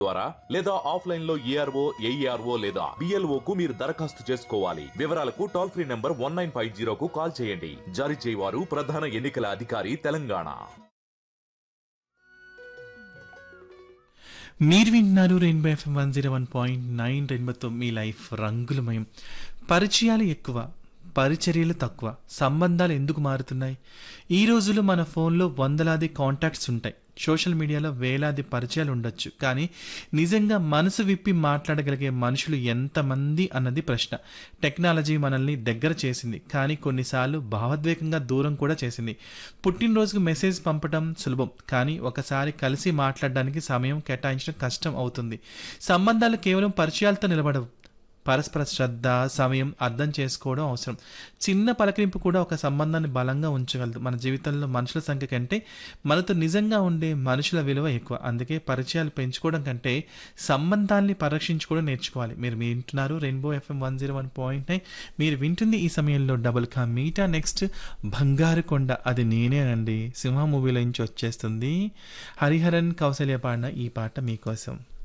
ద్వారా లేదా ఆఫ్లైన్ లో ఏఆర్ఓ ఏఈఆర్ఓ లేదా బిఎల్ఓ కు మీరు దరఖాస్తు చేసుకోవాలి వివరాలకు toll free number one nine five జీరోకు కాల్ చేయండి జారీ చేయవారు ప్రధాన ఎన్నికల అధికారి తెలంగాణ మీరు వింటున్నారు rainbow FM one zero one point nine రెయిన్బోతో మీ లైఫ్ రంగులమయం పరిచయాలు ఎక్కువ పరిచర్యలు తక్కువ సంబంధాలు ఎందుకు మారుతున్నాయి ఈ రోజుల్లో మన ఫోన్లో వందలాది కాంటాక్ట్స్ ఉంటాయి సోషల్ మీడియాలో వేలాది పరిచయాలు ఉండొచ్చు కానీ నిజంగా మనసు విప్పి మాట్లాడగలిగే మనుషులు ఎంతమంది అన్నది ప్రశ్న టెక్నాలజీ మనల్ని దగ్గర చేసింది కానీ కొన్నిసార్లు భావోద్వేగంగా దూరం కూడా చేసింది పుట్టినరోజుకు మెసేజ్ పంపడం సులభం కానీ ఒకసారి కలిసి మాట్లాడడానికి సమయం కేటాయించడం కష్టం అవుతుంది సంబంధాలు కేవలం పరిచయాలతో నిలబడవు పరస్పర శ్రద్ధ సమయం అర్థం చేసుకోవడం అవసరం చిన్న పలకరింపు కూడా ఒక సంబంధాన్ని బలంగా ఉంచగలదు మన జీవితంలో మనుషుల సంఖ్య కంటే మనతో నిజంగా ఉండే మనుషుల విలువ ఎక్కువ అందుకే పరిచయాలు పెంచుకోవడం కంటే సంబంధాన్ని పరీక్షించుకోవడం నేర్చుకోవాలి మీరు వింటున్నారు rainbow FM one zero one point nine మీరు వింటుంది ఈ సమయంలో డబుల్ కా మీటా నెక్స్ట్ బంగారు కొండ అది నేనేనండి సింహ మూవీలో నుంచి వచ్చేస్తుంది హరిహరన్ కౌసల్య పాడిన ఈ పాట మీకోసం